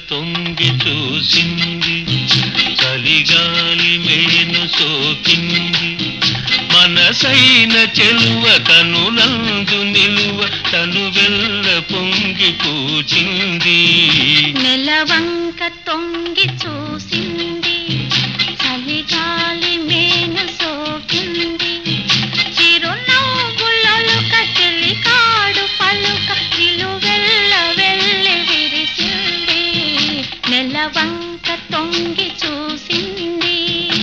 తొంగి చూసింది చలిగాలి మేను సోకింది మనసైన చెలువ కనులందు నిలువ తను వెళ్ళ పొంగి పూచింది నెలవంక తొంగి చూసింది చలిగాలి మేను సోకింది చిరునవ్వులొలుక చెలికాడు పలుక నిలువెల్ల వెళ్ళి విరిసింది నెలవంక తొంగి చూసింది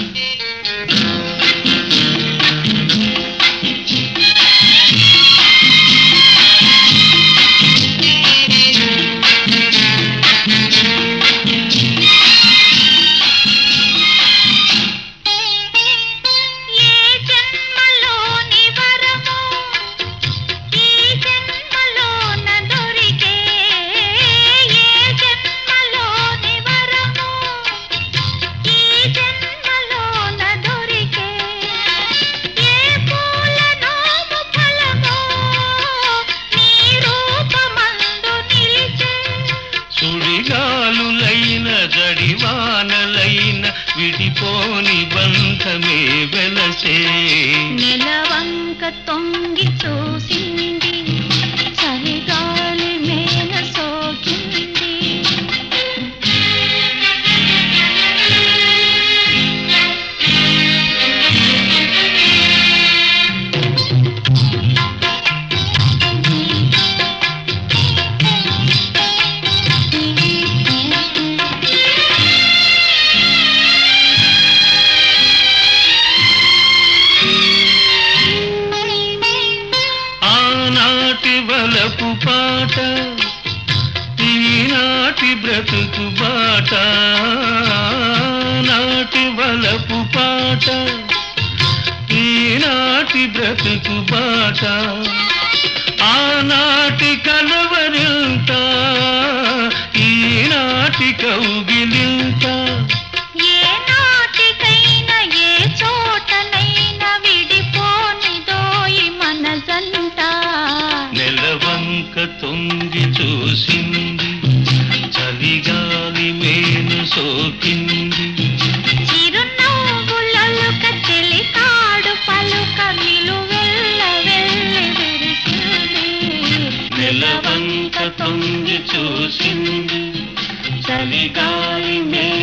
ఏ జన్మలోని వరమో ఈ జన్మలోన దొరికే ఏ జన్మలోని వరమో ఈ జన్మలోన దొరికే ఏ పూల నోము ఫలమో నీ రూపమందు నిలిచే సుడిగాలులైన జడివానలైన విడిపోని బంధమే వెలసే నెలవంక తొంగి చూసింది చలిగాలి మేన సోకింది ఆనాటి వలపు పాట ఈనాటి బ్రతుకు బాట నాటి వలపు పాట ఈనాటి బ్రతుకు బాట ఆనాటి కలవరింత ఈనాటి కౌగిలింత ఏ నాటికైనా ఏ చోటనైనా విడిపోని దోయి మనసంట నెలవంక తొంగి చూసింది చలిగాలి మేను సోకింది చిరునవ్వులొలుక చెలికాడు పలుక నిలువెల్ల వెళ్ళి విరిసింది నెలవంక తొంగి చూసింది చలిగాలి మేను